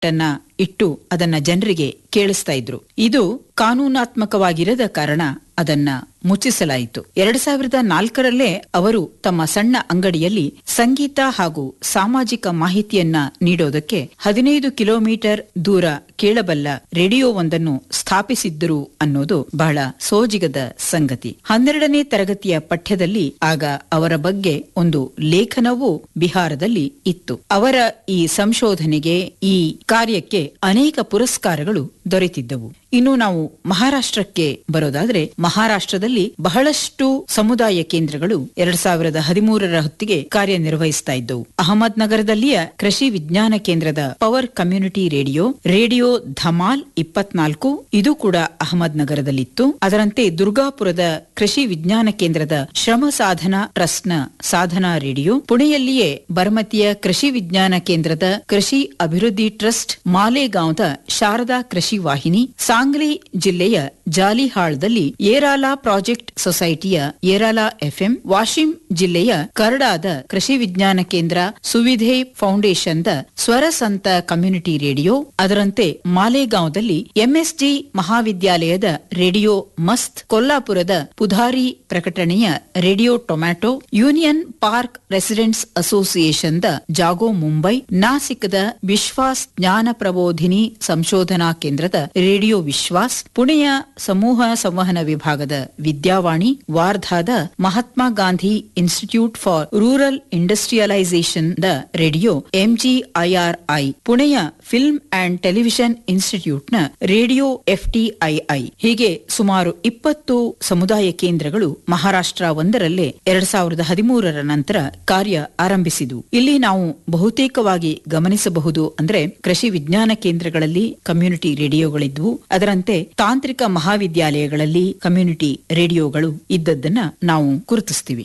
ಅನ್ನ ಇಟ್ಟು ಅದನ್ನ ಜನರಿಗೆ ಕೇಳಿಸ್ತಾ ಇದ್ರು ಇದು ಕಾನೂನಾತ್ಮಕವಾಗಿರದ ಕಾರಣ ಅದನ್ನ ಮುಚ್ಚಿಸಲಾಯಿತು ಎರಡ್ ಸಾವಿರದ ನಾಲ್ಕರಲ್ಲೇ ಅವರು ತಮ್ಮ ಸಣ್ಣ ಅಂಗಡಿಯಲ್ಲಿ ಸಂಗೀತ ಹಾಗೂ ಸಾಮಾಜಿಕ ಮಾಹಿತಿಯನ್ನ ನೀಡೋದಕ್ಕೆ ಹದಿನೈದು ಕಿಲೋಮೀಟರ್ ದೂರ ಕೇಳಬಲ್ಲ ರೇಡಿಯೋವೊಂದನ್ನು ಸ್ಥಾಪಿಸಿದ್ದರು ಅನ್ನೋದು ಬಹಳ ಸೋಜಿಗದ ಸಂಗತಿ ಹನ್ನೆರಡನೇ ತರಗತಿಯ ಪಠ್ಯದಲ್ಲಿ ಆಗ ಅವರ ಬಗ್ಗೆ ಒಂದು ಲೇಖನವೂ ಬಿಹಾರದಲ್ಲಿ ಇತ್ತು ಅವರ ಈ ಸಂಶೋಧನೆಗೆ ಈ ಕಾರ್ಯಕ್ಕೆ ಅನೇಕ ಪುರಸ್ಕಾರಗಳು ದೊರೆತಿದ್ದವು ಇನ್ನು ನಾವು ಮಹಾರಾಷ್ಟ್ರಕ್ಕೆ ಬರೋದಾದ್ರೆ ಮಹಾರಾಷ್ಟ್ರದಲ್ಲಿ ಬಹಳಷ್ಟು ಸಮುದಾಯ ಕೇಂದ್ರಗಳು ಎರಡ್ ಸಾವಿರದ ಹದಿಮೂರರ ಹೊತ್ತಿಗೆ ಕಾರ್ಯನಿರ್ವಹಿಸ್ತಾ ಇದ್ದವು ಅಹಮದ್ ನಗರದಲ್ಲಿಯ ಕೃಷಿ ವಿಜ್ಞಾನ ಕೇಂದ್ರದ power community radio radio Dhamaal ಇಪ್ಪತ್ನಾಲ್ಕು ಇದು ಕೂಡ ಅಹಮದ್ ನಗರದಲ್ಲಿತ್ತು ಅದರಂತೆ ದುರ್ಗಾಪುರದ ಕೃಷಿ ವಿಜ್ಞಾನ ಕೇಂದ್ರದ ಶ್ರಮ ಸಾಧನಾ ಟ್ರಸ್ಟ್ನ ಸಾಧನಾ ರೇಡಿಯೋ ಪುಣೆಯಲ್ಲಿಯೇ ಬರ್ಮತಿಯ ಕೃಷಿ ವಿಜ್ಞಾನ ಕೇಂದ್ರದ ಕೃಷಿ ಅಭಿವೃದ್ಧಿ ಟ್ರಸ್ಟ್ ಮಾಲೇಗಾಂವ್ದ ಶಾರದಾ ಕೃಷಿ ವಾಹಿನಿ ಸಾಂಗ್ಲಿ ಜಿಲ್ಲೆಯ ಜಾಲಿಹಾಳ್ದಲ್ಲಿ ಏರಾಲಾ ಪ್ರಾಜೆಕ್ಟ್ ಸೊಸೈಟಿಯ ಏರಾಲಾ ಎಫ್ಎಂ ವಾಶಿಂ ಜಿಲ್ಲೆಯ ಕರ್ಡಾದ ಕೃಷಿ ವಿಜ್ಞಾನ ಕೇಂದ್ರ ಸುವಿಧೆ ಫೌಂಡೇಶನ್ದ ಸ್ವರ ಸಂತ ಕಮ್ಯುನಿಟಿ ರೇಡಿಯೋ ಅದರಂತೆ ಮಾಲೇಗಾಂವ್ದಲ್ಲಿ ಎಂಎಸ್ಡಿ ಮಹಾವಿದ್ಯಾಲಯದ ರೇಡಿಯೋ ಮಸ್ತ್ ಕೊಲ್ಲಾಪುರದ ಪುಧಾರಿ ಪ್ರಕಟಣೆಯ radio tomato union park residents ಅಸೋಸಿಯೇಷನ್ದ ಜಾಗೋ ಮುಂಬೈ ನಾಸಿಕ್ದ ವಿಶ್ವಾಸ್ ಜ್ಞಾನ ಪ್ರಬೋಧಿನಿ ಸಂಶೋಧನಾ ಕೇಂದ್ರದ ರೇಡಿಯೋ ವಿಶ್ವಾಸ್ ಪುಣೆಯ ಸಮೂಹ ಸಂವಹನ ವಿಭಾಗದ ವಿದ್ಯಾವಾಣಿ ವಾರ್ಧಾದ Mahatma Gandhi institute for rural industrialisation ದ ರೇಡಿಯೋ ಎಂಜಿಐಆರ್ಐ ಪುಣೆಯ ಫಿಲ್ಮ್ ಅಂಡ್ ಟೆಲಿವಿಷನ್ ಇನ್ಸ್ಟಿಟ್ಯೂಟ್ನ ರೇಡಿಯೋ ಎಫ್ಟಿಐಐ ಹೀಗೆ ಸುಮಾರು ಇಪ್ಪತ್ತು ಸಮುದಾಯ ಕೇಂದ್ರಗಳು ಮಹಾರಾಷ್ಟ್ರ ಒಂದರಲ್ಲೇ ಎರಡ್ ಸಾವಿರದ ಹದಿಮೂರರ ನಂತರ ಕಾರ್ಯ ಆರಂಭಿಸಿದವು ಇಲ್ಲಿ ನಾವು ಬಹುತೇಕವಾಗಿ ಗಮನಿಸಬಹುದು ಅಂದ್ರೆ ಕೃಷಿ ವಿಜ್ಞಾನ ಕೇಂದ್ರಗಳಲ್ಲಿ ಕಮ್ಯುನಿಟಿ ರೇಡಿಯೋಗಳಿದ್ವು ಅದರಂತೆ ತಾಂತ್ರಿಕ ಮಹಾವಿದ್ಯಾಲಯಗಳಲ್ಲಿ ಕಮ್ಯುನಿಟಿ ರೇಡಿಯೋಗಳು ಇದ್ದದ್ದನ್ನ ನಾವು ಗುರುತಿಸ್ತೀವಿ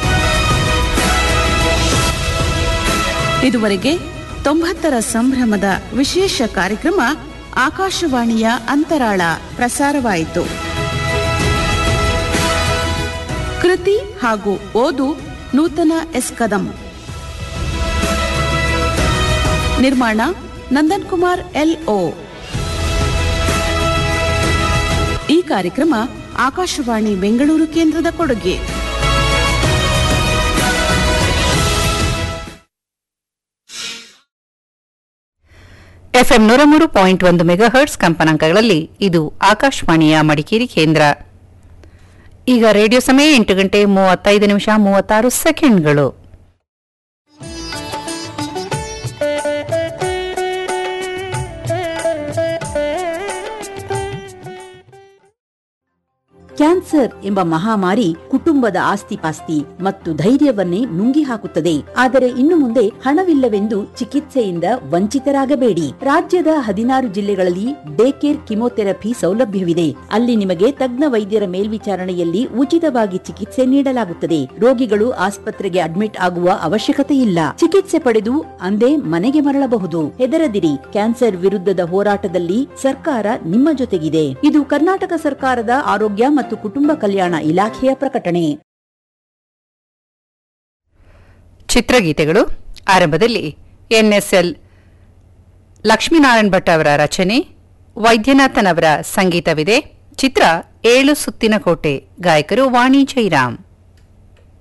ಇದುವರೆಗೆ ತೊಂಬತ್ತರ ಸಂಭ್ರಮದ ವಿಶೇಷ ಕಾರ್ಯಕ್ರಮ ಆಕಾಶವಾಣಿಯ ಅಂತರಾಳ ಪ್ರಸಾರವಾಯಿತು ಕೃತಿ ಹಾಗೂ ಓದು ನೂತನ ಎಸ್ ಕದಂ ನಿರ್ಮಾಣ ನಂದನ್ ಕುಮಾರ್ ಎಲ್ ಓ ಈ ಕಾರ್ಯಕ್ರಮ ಆಕಾಶವಾಣಿ ಬೆಂಗಳೂರು ಕೇಂದ್ರದ ಕೊಡುಗೆ ಎಫ್ಎಂ ನೂರ ಮೂರು ಪಾಯಿಂಟ್ ಒಂದು ಮೆಗಾಹರ್ಟ್ಸ್ ಕಂಪನಾಂಕಗಳಲ್ಲಿ ಇದು ಆಕಾಶವಾಣಿಯ ಮಡಿಕೇರಿ ಕೇಂದ್ರ ಈಗ ರೇಡಿಯೋ ಸಮಯ ಎಂಟು ಗಂಟೆ ಮೂವತ್ತೈದು ನಿಮಿಷ ಮೂವತ್ತಾರು ಸೆಕೆಂಡ್ಗಳು ಕ್ಯಾನ್ಸರ್ ಎಂಬ ಮಹಾಮಾರಿ ಕುಟುಂಬದ ಆಸ್ತಿಪಾಸ್ತಿ ಮತ್ತು ಧೈರ್ಯವನ್ನೇ ನುಂಗಿ ಹಾಕುತ್ತದೆ ಆದರೆ ಇನ್ನು ಮುಂದೆ ಹಣವಿಲ್ಲವೆಂದು ಚಿಕಿತ್ಸೆಯಿಂದ ವಂಚಿತರಾಗಬೇಡಿ ರಾಜ್ಯದ ಹದಿನಾರು ಜಿಲ್ಲೆಗಳಲ್ಲಿ ಡೇ ಕೇರ್ ಕಿಮೋಥೆರಪಿ ಸೌಲಭ್ಯವಿದೆ ಅಲ್ಲಿ ನಿಮಗೆ ತಜ್ಞ ವೈದ್ಯರ ಮೇಲ್ವಿಚಾರಣೆಯಲ್ಲಿ ಉಚಿತವಾಗಿ ಚಿಕಿತ್ಸೆ ನೀಡಲಾಗುತ್ತದೆ ರೋಗಿಗಳು ಆಸ್ಪತ್ರೆಗೆ ಅಡ್ಮಿಟ್ ಆಗುವ ಅವಶ್ಯಕತೆ ಇಲ್ಲ ಚಿಕಿತ್ಸೆ ಪಡೆದು ಅಂದೇ ಮನೆಗೆ ಮರಳಬಹುದು ಹೆದರದಿರಿ ಕ್ಯಾನ್ಸರ್ ವಿರುದ್ಧದ ಹೋರಾಟದಲ್ಲಿ ಸರ್ಕಾರ ನಿಮ್ಮ ಜೊತೆಗಿದೆ ಇದು ಕರ್ನಾಟಕ ಸರ್ಕಾರದ ಆರೋಗ್ಯ ಮತ್ತು ಕುಟುಂಬ ಕಲ್ಯಾಣ ಇಲಾಖೆಯ ಪ್ರಕಟಣೆ ಚಿತ್ರಗೀತೆಗಳು ಆರಂಭದಲ್ಲಿ ಎನ್ಎಸ್ಎಲ್ ಲಕ್ಷ್ಮೀನಾರಾಯಣ್ ಭಟ್ ಅವರ ರಚನೆ ವೈದ್ಯನಾಥನ್ ಅವರ ಸಂಗೀತವಿದೆ ಚಿತ್ರ ಏಳು ಸುತ್ತಿನ ಕೋಟೆ ಗಾಯಕರು ವಾಣಿ ಜೈರಾಮ್